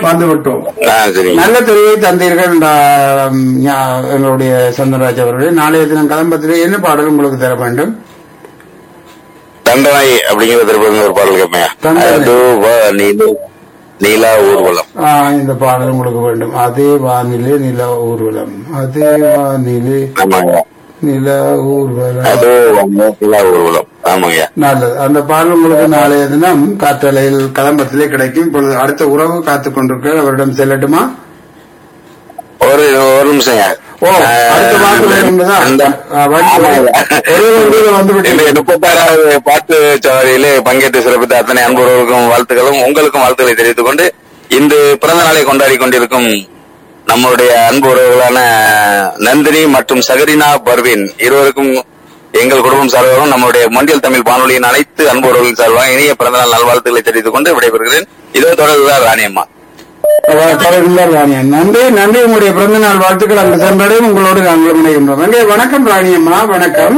வந்து விட்டோம் ஆ சரிங்க நல்ல தெரிவை தந்தீர்கள் நா- ஞா- எங்களுடைய சந்தனராஜ் அவர்களே நாளைய தினம் கதம்பத்திலே என்ன பாடல் உங்களுக்கு தர வேண்டும் தண்டனை அப்படிங்கிற திருப்பதி ஒரு பாடல் கேட்பேன் தண்டனை. அதோ வா நீலு நீலா ஊர்வலம் ஆ, இந்த பாடல் உங்களுக்கு வேண்டும் அதே வானிலே நில ஊர்வலம் அதே வானிலே ஆமாங்க நில ஊர்வலம் அதோ வா நீலா ஊர்வலம் ஆமாங்க நல்லது அந்த பாடல் உங்களுக்கு நாளைய தினம் காற்றலையில் கதம்பத்திலே கிடைக்கும் இப்பொழுது அடுத்த உறவு காத்துக் கொண்டிருக்கிறார் அவரிடம் செல்லட்டுமா ஒரு ஒரு நிமிஷங்க ஓ அடுத்த பாட்டு வேண்டும்தான். அந்த- ஆ, வண்டி- ஆமாங்க. ஒரே வண்டியில வந்து விட்டீங்க. இன்றைய முப்பத்தாறாவது பாட்டு சவாரியிலே பங்கேற்று சிறப்பித்த அத்தனை அன்புறவர்களுக்கும் வாழ்த்துக்களும் உங்களுக்கும் வாழ்த்துக்களை தெரிவித்துக் கொண்டு இந்த பிறந்த நாளை கொண்டாடி கொண்டிருக்கும் நம்மளுடைய அன்பு உறவுகளான நந்தினி மற்றும் சகரினா பர்வீன் இருவருக்கும் எங்கள் குடும்பம் சார்பாகவும் நம்முடைய மொண்டியல் தமிழ் வானொலியின் அனைத்து அன்பு உறவுகளின் சார்பாக இனிய பிறந்தநாள் நல்வாழ்த்துக்களை தெரிவித்துக் கொண்டு விடைபெறுகிறேன் இதோ தொடர்ந்துதான் ராணியம்மா அவர் தொடர்ந்தார் ராணியன் நன்றி நன்றி உங்களுடைய பிறந்த நாள் வாழ்த்துக்கள் அங்கு சென்றடையும் உங்களோடு நாங்கள் இணைகின்றோம் எங்கே வணக்கம் ராணியம்மா வணக்கம்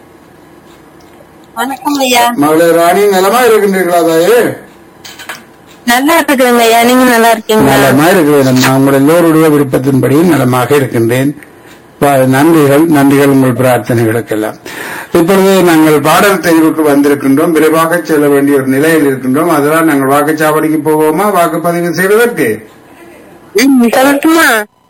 வணக்கம் ஐயா மகளே ராணி நலமா இருக்கின்றீர்களா தாயே நல்லா இருக்குதுங்க ஐயா நீங்க நல்லா இருக்கீங்களா நலமா இருக்கிறேன் நான் உங்கள் எல்லோருடைய விருப்பத்தின்படி நலமாக இருக்கின்றேன் ப- நன்றிகள் நன்றிகள் உங்கள் பிரார்த்தனைகளுக்கெல்லாம் இப்பொழுது நாங்கள் பாடல் தெரிவுக்கு வந்திருக்கின்றோம் விரைவாக செல்ல வேண்டிய ஒரு நிலையில் இருக்கின்றோம் அதனால் நாங்கள் வாக்குச்சாவடிக்கு போவோமா வாக்குப்பதிவு செய்வதற்கு ம், சொல்லட்டுமா